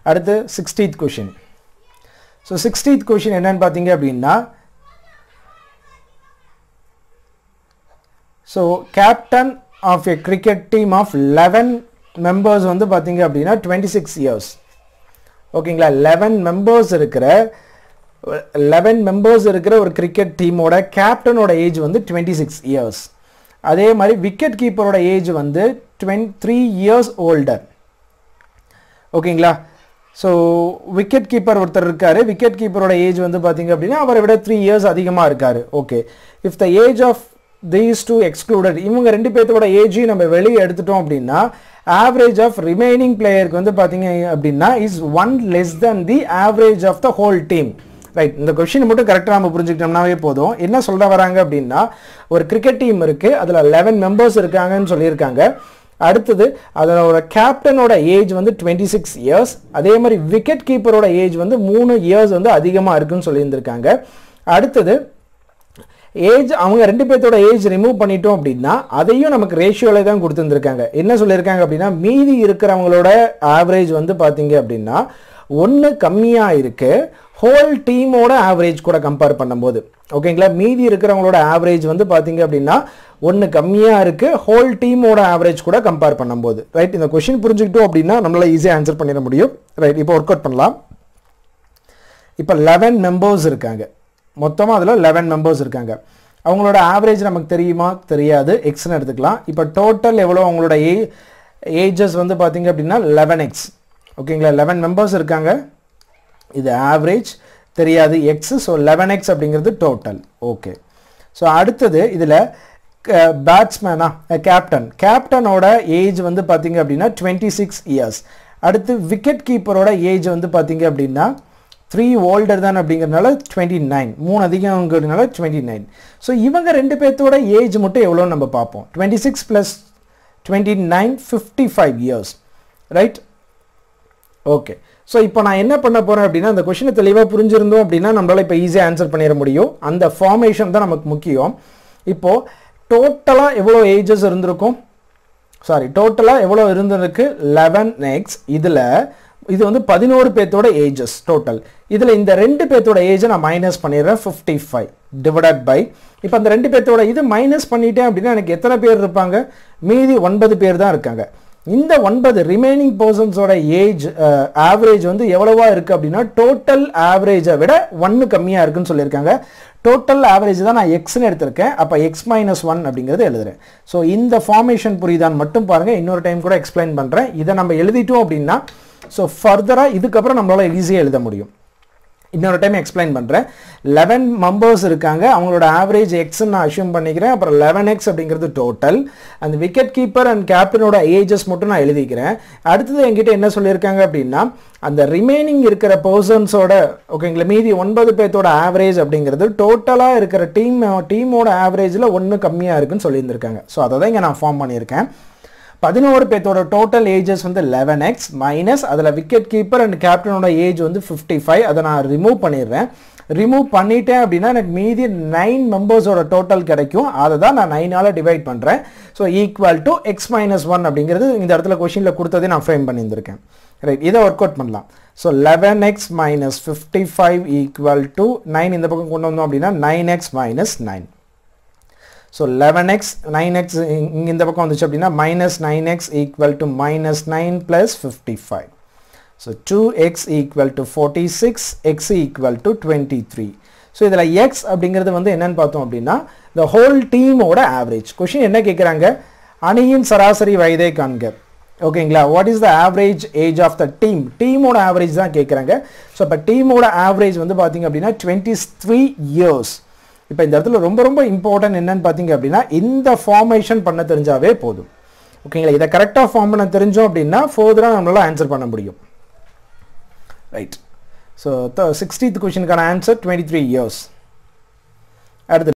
அடுத்து sixtieth question so sixtieth question என்னன்னு பார்த்தீங்க அப்படின்னா so captain of a cricket team of eleven members வந்து பார்த்தீங்க அப்படின்னா டுவெண்ட்டி சிக்ஸ் இயர்ஸ் ஓகேங்களா லெவன் மெம்பர்ஸ் இருக்கிற லெவன் மெம்பர்ஸ் இருக்கிற ஒரு கிரிக்கெட் டீமோட கேப்டனோட ஏஜ் வந்து டுவெண்ட்டி சிக்ஸ் இயர்ஸ் அதே மாதிரி விக்கெட் கீப்பரோட ஏஜ் வந்து டுவெண்ட் த்ரீ இயர்ஸ் ஓல்டர் ஓகேங்களா ஸோ விக்கெட் கீப்பர் ஒருத்தர் இருக்காரு விக்கெட் கீப்பரோட ஏஜ் வந்து பார்த்தீங்க அப்படின்னா அவரை விட த்ரீ இயர்ஸ் அதிகமாக இருக்காரு okay if the age of these two excluded இவங்க ரெண்டு பேர்த்தோட ஏஜையும் நம்ம வெளியே எடுத்துட்டோம் அப்படின்னா ஆவரேஜ் ஆஃப் ரிமைனிங் பிளேயருக்கு வந்து பார்த்தீங்க அப்படின்னா is one less than the average of the whole team right இந்த கொஷின் மட்டும் கரெக்டாக நம்ம புரிஞ்சுக்கிட்டோம்னாவே போதும் என்ன சொல்ல வராங்க அப்படின்னா ஒரு கிரிக்கெட் டீம் இருக்குது அதில் லெவன் மெம்பர்ஸ் இருக்காங்கன்னு சொல்லியிருக்காங்க அடுத்தது அதனோட கேப்டனோட ஏஜ் வந்து டுவெண்ட்டி சிக்ஸ் இயர்ஸ் அதே மாதிரி விக்கெட் கீப்பரோட ஏஜ் வந்து மூணு இயர்ஸ் வந்து அதிகமாக இருக்குன்னு சொல்லியிருந்திருக்காங்க அடுத்தது ஏஜ் அவங்க ரெண்டு பேர்த்தோட ஏஜ் ரிமூவ் பண்ணிட்டோம் அப்படின்னா அதையும் நமக்கு ரேஷியோவில் தான் கொடுத்துருந்துருக்காங்க என்ன சொல்லியிருக்காங்க அப்படின்னா மீதி இருக்கிறவங்களோட ஆவரேஜ் வந்து பார்த்தீங்க அப்படின்னா ஒன்று கம்மியாக இருக்குது ஹோல் டீமோட ஆவரேஜ் கூட கம்பேர் பண்ணும்போது ஓகேங்களா மீதி இருக்கிறவங்களோட ஆவரேஜ் வந்து பார்த்தீங்க அப்படின்னா ஒன்று கம்மியாக இருக்குது ஹோல் டீமோட ஆவரேஜ் கூட கம்பேர் பண்ணும்போது ரைட் இந்த கொஷின் புரிஞ்சுக்கிட்டோம் அப்படின்னா நம்மளால் ஈஸியாக ஆன்சர் பண்ணிட முடியும் ரைட் இப்போ ஒர்க் அவுட் பண்ணலாம் இப்போ லெவன் மெம்பர்ஸ் இருக்காங்க மொத்தமாக அதில் லெவன் மெம்பர்ஸ் இருக்காங்க அவங்களோட ஆவரேஜ் நமக்கு தெரியுமா தெரியாது எக்ஸ்னு எடுத்துக்கலாம் இப்போ டோட்டல் எவ்வளோ அவங்களோட ஏ ஏஜஸ் வந்து பார்த்தீங்க அப்படின்னா லெவன் எக்ஸ் ஓகேங்களா லெவன் மெம்பர்ஸ் இருக்காங்க இது ஆவரேஜ் தெரியாது எக்ஸ் ஸோ லெவன் எக்ஸ் அப்படிங்கிறது டோட்டல் ஓகே ஸோ அடுத்தது இதில் பேட்ஸ்மேனா கேப்டன் கேப்டனோட ஏஜ் வந்து பார்த்தீங்க அப்படின்னா டுவெண்ட்டி சிக்ஸ் இயர்ஸ் அடுத்து விக்கெட் கீப்பரோட ஏஜ் வந்து பார்த்தீங்க அப்படின்னா த்ரீ ஓல்டர் தான் அப்படிங்கிறதுனால டுவெண்ட்டி நைன் மூணு அதிகங்கிறதுனால டுவெண்ட்டி நைன் ஸோ இவங்க ரெண்டு பேர்த்தோட ஏஜ் மட்டும் எவ்வளோன்னு நம்ம பார்ப்போம் twenty six plus twenty nine fifty five years right okay so இப்போ நான் என்ன பண்ண போகிறேன் அப்படின்னா அந்த கொஷினை தெளிவாக புரிஞ்சிருந்தோம் அப்படின்னா நம்மளால் இப்போ ஈஸியாக ஆன்சர் பண்ணிட முடியும் அந்த ஃபார்மேஷன் தான் நமக்கு முக்கியம் இப்போது டோட்டலாக எவ்வளோ ஏஜஸ் இருந்திருக்கும் சாரி டோட்டலாக எவ்வளோ இருந்திருக்கு லெவன் எக்ஸ் இதில் இது வந்து பதினோரு பேர்த்தோட ஏஜஸ் டோட்டல் இதில் இந்த ரெண்டு பேர்த்தோட ஏஜை நான் மைனஸ் பண்ணிடுறேன் ஃபிஃப்டி ஃபைவ் டிவைடட் பை இப்போ அந்த ரெண்டு பேர்த்தோட இது மைனஸ் பண்ணிட்டேன் அப்படின்னா எனக்கு எத்தனை பேர் இருப்பாங்க மீதி ஒன்பது பேர் தான் இருக்காங்க இந்த ஒன்பது ரிமைனிங் பர்சன்ஸோட ஏஜ் ஆவரேஜ் வந்து எவ்வளவா இருக்குது அப்படின்னா டோட்டல் ஆவரேஜை விட ஒன்று கம்மியாக இருக்குன்னு சொல்லியிருக்காங்க டோட்டல் ஆவரேஜ் தான் நான் எக்ஸ்னு எடுத்திருக்கேன் அப்போ எக்ஸ் மைனஸ் ஒன் அப்படிங்கிறது எழுதுறேன் ஸோ இந்த ஃபார்மேஷன் புரியுதான்னு மட்டும் பாருங்கள் இன்னொரு டைம் கூட எக்ஸ்பிளைன் பண்ணுறேன் இதை நம்ம எழுதிட்டோம் அப்படின்னா ஸோ ஃபர்தராக இதுக்கப்புறம் நம்மளால் ஈஸியாக எழுத முடியும் இன்னொரு டைம் எக்ஸ்பிளைன் பண்ணுறேன் லெவன் மெம்பர்ஸ் இருக்காங்க அவங்களோட ஆவரேஜ் எக்ஸ்ன்னு நான் அஷ்யூம் பண்ணிக்கிறேன் அப்புறம் லெவன் எக்ஸ் அப்படிங்கிறது டோட்டல் அந்த விக்கெட் கீப்பர் அண்ட் கேப்டனோட ஏஜஸ் மட்டும் நான் எழுதிக்கிறேன் அடுத்தது என்கிட்ட என்ன சொல்லியிருக்காங்க அப்படின்னா அந்த ரிமைனிங் இருக்கிற பர்சன்ஸோட ஓகேங்களா மீதி ஒன்பது பேர்த்தோட ஆவரேஜ் அப்படிங்கிறது டோட்டலாக இருக்கிற டீம் டீமோட ஆவரேஜில் ஒன்று கம்மியாக இருக்குன்னு சொல்லியிருந்திருக்காங்க ஸோ அதை தான் இங்கே நான் ஃபார்ம் பண்ணியிருக்கேன் பதினோரு பேர்த்தோட டோட்டல் ஏஜஸ் வந்து லெவன் எக்ஸ் மைனஸ் அதில் விக்கெட் கீப்பர் அண்ட் கேப்டனோட ஏஜ் வந்து ஃபிஃப்டி ஃபைவ் அதை நான் ரிமூவ் பண்ணிடுறேன் ரிமூவ் பண்ணிட்டேன் அப்படின்னா எனக்கு மீதி நைன் மெம்பர்ஸோட டோட்டல் கிடைக்கும் அதை தான் நான் நைனால் டிவைட் பண்ணுறேன் so equal to x minus one அப்படிங்கிறது இந்த இடத்துல கொஷினில் கொடுத்ததே நான் ஃப்ரேம் பண்ணியிருந்திருக்கேன் ரைட் இதை ஒர்க் அவுட் பண்ணலாம் so eleven x minus fifty five equal to nine இந்த பக்கம் கொண்டு வந்தோம் அப்படின்னா nine x minus nine so eleven x nine x இங்கே இந்த பக்கம் வந்துச்சு அப்படின்னா minus nine x equal to minus nine plus fifty five so two x equal to forty six x equal to twenty three so இதில் x அப்படிங்கிறது வந்து என்னன்னு பார்த்தோம் அப்படின்னா இந்த ஹோல் டீமோட ஆவரேஜ் கொஷின் என்ன கேட்குறாங்க அணியின் சராசரி வயதை காண்க ஓகேங்களா what is the average age of the team டீமோட ஆவரேஜ் தான் கேட்குறாங்க ஸோ இப்போ டீமோட ஆவரேஜ் வந்து பார்த்தீங்க அப்படின்னா டுவெண்ட்டி த்ரீ இயர்ஸ் இப்போ இந்த இடத்துல ரொம்ப ரொம்ப இம்பார்ட்டன்ட் என்னன்னு பார்த்தீங்க அப்படின்னா இந்த ஃபார்மேஷன் பண்ண தெரிஞ்சாவே போதும் ஓகேங்களா இதை கரெக்டாக ஃபார்ம் பண்ண தெரிஞ்சோம் அப்படின்னா ஃபர்தராக நம்மளால் ஆன்சர் பண்ண முடியும் ரைட் ஸோ சிக்ஸ்டீத் கொஷனுக்கான ஆன்சர் டுவெண்ட்டி த்ரீ இயர்ஸ் அடுத்து